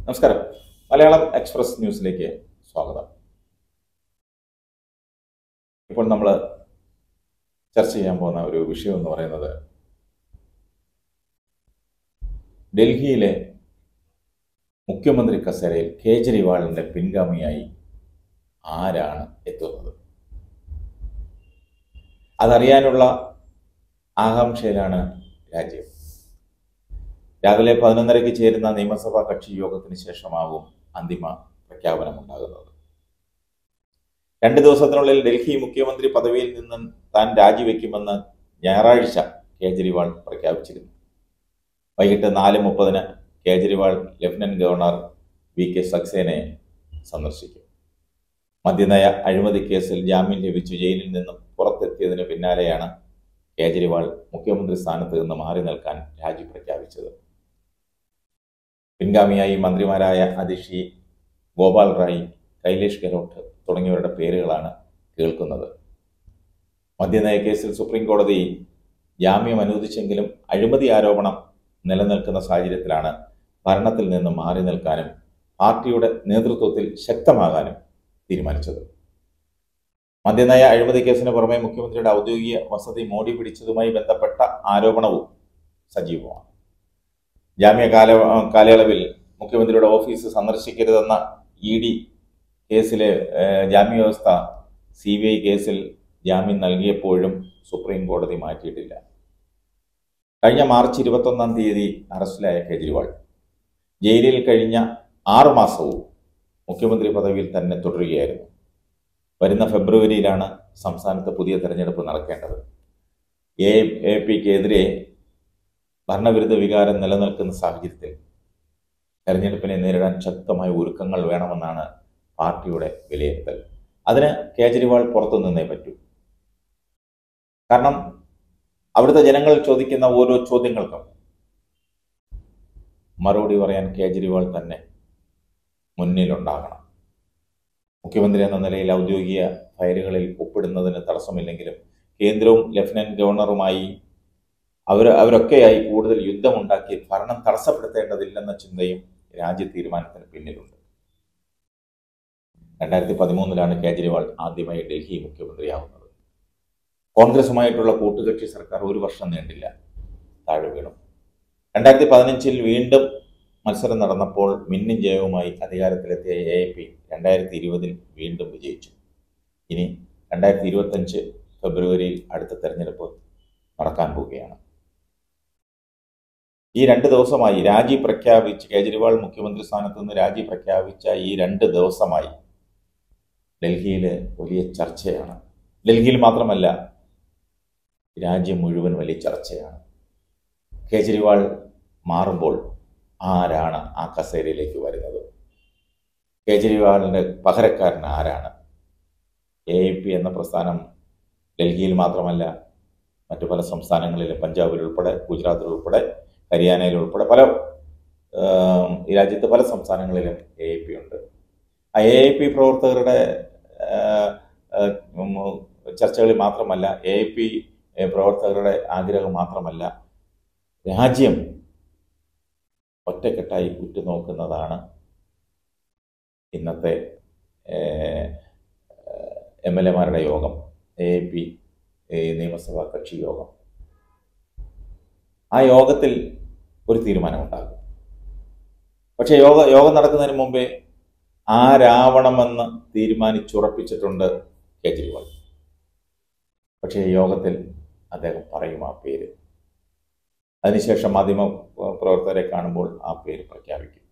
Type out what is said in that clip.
നമസ്കാരം മലയാളം എക്സ്പ്രസ് ന്യൂസിലേക്ക് സ്വാഗതം ഇപ്പോൾ നമ്മൾ ചർച്ച ചെയ്യാൻ പോകുന്ന ഒരു വിഷയം എന്ന് പറയുന്നത് ഡൽഹിയിലെ മുഖ്യമന്ത്രി കസേരയിൽ കേജ്രിവാളിന്റെ പിൻഗാമിയായി ആരാണ് എത്തുന്നത് അതറിയാനുള്ള ആകാംക്ഷയിലാണ് രാജ്യം രാവിലെ പതിനൊന്നരയ്ക്ക് ചേരുന്ന നിയമസഭാ കക്ഷി യോഗത്തിന് ശേഷമാകും അന്തിമ പ്രഖ്യാപനമുണ്ടാകുന്നത് രണ്ട് ദിവസത്തിനുള്ളിൽ ഡൽഹി മുഖ്യമന്ത്രി പദവിയിൽ നിന്നും താൻ രാജിവെക്കുമെന്ന് ഞായറാഴ്ച കേജ്രിവാൾ പ്രഖ്യാപിച്ചിരുന്നു വൈകിട്ട് നാല് മുപ്പതിന് Kejriwal lieutenant governor V K സക്സേനയെ സന്ദർശിക്കും മദ്യനയ അഴിമതി കേസിൽ ജാമ്യം ലഭിച്ചു ജയിലിൽ നിന്നും പുറത്തെത്തിയതിന് പിന്നാലെയാണ് കേജ്രിവാൾ മുഖ്യമന്ത്രി സ്ഥാനത്ത് നിന്ന് മാറി നിൽക്കാൻ രാജി പ്രഖ്യാപിച്ചത് പിൻഗാമിയായി മന്ത്രിമാരായ അതിഷി ഗോപാൽ റായ് കൈലേഷ് ഗെഹ്ലോട്ട് തുടങ്ങിയവരുടെ പേരുകളാണ് കേൾക്കുന്നത് മദ്യനയ കേസിൽ സുപ്രീം കോടതി ജാമ്യം അനുവദിച്ചെങ്കിലും അഴിമതി ആരോപണം നിലനിൽക്കുന്ന സാഹചര്യത്തിലാണ് ഭരണത്തിൽ നിന്ന് മാറി നിൽക്കാനും പാർട്ടിയുടെ നേതൃത്വത്തിൽ ശക്തമാകാനും തീരുമാനിച്ചത് മദ്യനയ അഴിമതി കേസിന് പുറമെ മുഖ്യമന്ത്രിയുടെ ഔദ്യോഗിക വസതി മോടി പിടിച്ചതുമായി ബന്ധപ്പെട്ട ആരോപണവും സജീവമാണ് ജാമ്യ കാല കാലയളവിൽ മുഖ്യമന്ത്രിയുടെ ഓഫീസ് സന്ദർശിക്കരുതെന്ന ഇ ഡി കേസിലെ ഏഹ്, ജാമ്യ വ്യവസ്ഥ സി ബി ഐ കേസിൽ ജാമ്യം നൽകിയപ്പോഴും സുപ്രീം കോടതി മാറ്റിയിട്ടില്ല കഴിഞ്ഞ മാർച്ച് ഇരുപത്തൊന്നാം തീയതി അറസ്റ്റിലായ കേജ്രിവാൾ ജയിലിൽ കഴിഞ്ഞ ആറു മാസവും മുഖ്യമന്ത്രി പദവിയിൽ തന്നെ തുടരുകയായിരുന്നു വരുന്ന ഫെബ്രുവരിയിലാണ് സംസ്ഥാനത്ത് പുതിയ തെരഞ്ഞെടുപ്പ് നടക്കേണ്ടത് എ എ പിക്കെതിരെ ഭരണവിരുദ്ധ വികാരം നിലനിൽക്കുന്ന സാഹചര്യത്തിൽ തെരഞ്ഞെടുപ്പിനെ നേരിടാൻ ശക്തമായ ഒരുക്കങ്ങൾ വേണമെന്നാണ് പാർട്ടിയുടെ വിലയിരുത്തൽ അതിന് കേജ്രിവാൾ പുറത്തു നിന്നേ പറ്റൂ കാരണം അവിടുത്തെ ജനങ്ങൾ ചോദിക്കുന്ന ഓരോ ചോദ്യങ്ങൾക്കും മറുപടി പറയാൻ കേജ്രിവാൾ തന്നെ മുന്നിലുണ്ടാകണം മുഖ്യമന്ത്രി എന്ന നിലയിൽ ഔദ്യോഗിക ഫയലുകളിൽ ഒപ്പിടുന്നതിന് തടസ്സമില്ലെങ്കിലും കേന്ദ്രവും ലഫ്റ്റനന്റ് ഗവർണറുമായി അവർ അവരൊക്കെയായി കൂടുതൽ യുദ്ധമുണ്ടാക്കി ഭരണം തടസ്സപ്പെടുത്തേണ്ടതില്ലെന്ന ചിന്തയും രാജ്യ തീരുമാനത്തിന് പിന്നിലുണ്ട് രണ്ടായിരത്തി പതിമൂന്നിലാണ് കേജ്രിവാൾ ആദ്യമായി ഡൽഹി മുഖ്യമന്ത്രിയാവുന്നത് കോൺഗ്രസുമായിട്ടുള്ള കൂട്ടുകക്ഷി സർക്കാർ ഒരു വർഷം നീണ്ടില്ല താഴെ വീണു രണ്ടായിരത്തി പതിനഞ്ചിൽ വീണ്ടും മത്സരം നടന്നപ്പോൾ മിന്നും ജയവുമായി അധികാരത്തിലെത്തിയ എ പി രണ്ടായിരത്തി ഇരുപതിൽ വീണ്ടും വിജയിച്ചു ഇനി രണ്ടായിരത്തി ഇരുപത്തഞ്ച് ഫെബ്രുവരിയിൽ അടുത്ത തെരഞ്ഞെടുപ്പ് നടക്കാൻ പോവുകയാണ് ഈ രണ്ട് ദിവസമായി രാജി പ്രഖ്യാപിച്ച് കേജ്രിവാൾ മുഖ്യമന്ത്രി സ്ഥാനത്ത് നിന്ന് രാജി പ്രഖ്യാപിച്ച ഈ രണ്ട് ദിവസമായി ഡൽഹിയിൽ വലിയ ചർച്ചയാണ് ഡൽഹിയിൽ മാത്രമല്ല രാജ്യം മുഴുവൻ വലിയ ചർച്ചയാണ് കേജ്രിവാൾ മാറുമ്പോൾ ആരാണ് ആ കസേരയിലേക്ക് വരുന്നത് കേജ്രിവാളിൻ്റെ പകരക്കാരൻ ആരാണ് എ പി എന്ന പ്രസ്ഥാനം ഡൽഹിയിൽ മാത്രമല്ല മറ്റു പല സംസ്ഥാനങ്ങളിലും പഞ്ചാബിൽ ഉൾപ്പെടെ ഗുജറാത്തിൽ ഉൾപ്പെടെ ഹരിയാനയിൽ ഉൾപ്പെടെ പല ആം, ഈ രാജ്യത്ത് പല സംസ്ഥാനങ്ങളിലും എ പി ഉണ്ട് ആ എ പി പ്രവർത്തകരുടെ ആ, ആ, ഉം, ചർച്ചകളിൽ മാത്രമല്ല എ പി പ്രവർത്തകരുടെ ആഗ്രഹം മാത്രമല്ല രാജ്യം ഒറ്റക്കെട്ടായി ഉറ്റുനോക്കുന്നതാണ് ഇന്നത്തെ എം എൽ എമാരുടെ യോഗം എ പി നിയമസഭാ കക്ഷി യോഗം ആ യോഗത്തിൽ ഒരു തീരുമാനമുണ്ടാകും പക്ഷേ യോഗ യോഗം നടക്കുന്നതിന് മുമ്പേ ആരാവണമെന്ന് തീരുമാനിച്ചുറപ്പിച്ചിട്ടുണ്ട് കേജ്രിവാൾ പക്ഷേ ഈ യോഗത്തിൽ അദ്ദേഹം പറയും ആ പേര് അതിനുശേഷം മാധ്യമ പ്രവർത്തകരെ കാണുമ്പോൾ ആ പേര് പ്രഖ്യാപിക്കും